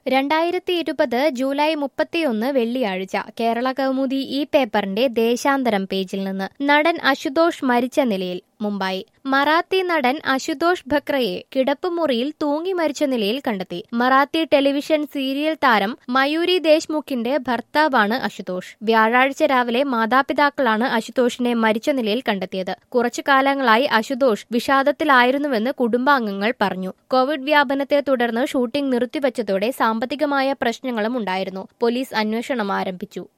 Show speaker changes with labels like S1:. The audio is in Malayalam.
S1: രണ്ടായിരത്തി ഇരുപത് ജൂലൈ മുപ്പത്തിയൊന്ന് വെള്ളിയാഴ്ച കേരള കൗമുദി ഈ പേപ്പറിന്റെ ദേശാന്തരം പേജിൽ നിന്ന് നടൻ അശുതോഷ് മരിച്ച നിലയിൽ മുംബൈ മറാത്തി നടൻ അശുതോഷ് ബക്രയെ കിടപ്പുമുറിയിൽ തൂങ്ങി മരിച്ച നിലയിൽ കണ്ടെത്തി മറാത്തി ടെലിവിഷൻ സീരിയൽ താരം മയൂരി ദേശ്മുഖിന്റെ ഭർത്താവാണ് അശുതോഷ് വ്യാഴാഴ്ച രാവിലെ മാതാപിതാക്കളാണ് അശുതോഷിനെ മരിച്ച നിലയിൽ കണ്ടെത്തിയത് കുറച്ചു കാലങ്ങളായി അശുതോഷ് വിഷാദത്തിലായിരുന്നുവെന്ന് കുടുംബാംഗങ്ങൾ പറഞ്ഞു കോവിഡ് വ്യാപനത്തെ തുടർന്ന് ഷൂട്ടിംഗ് നിർത്തിവച്ചതോടെ സാമ്പത്തികമായ പ്രശ്നങ്ങളും ഉണ്ടായിരുന്നു പോലീസ് അന്വേഷണം ആരംഭിച്ചു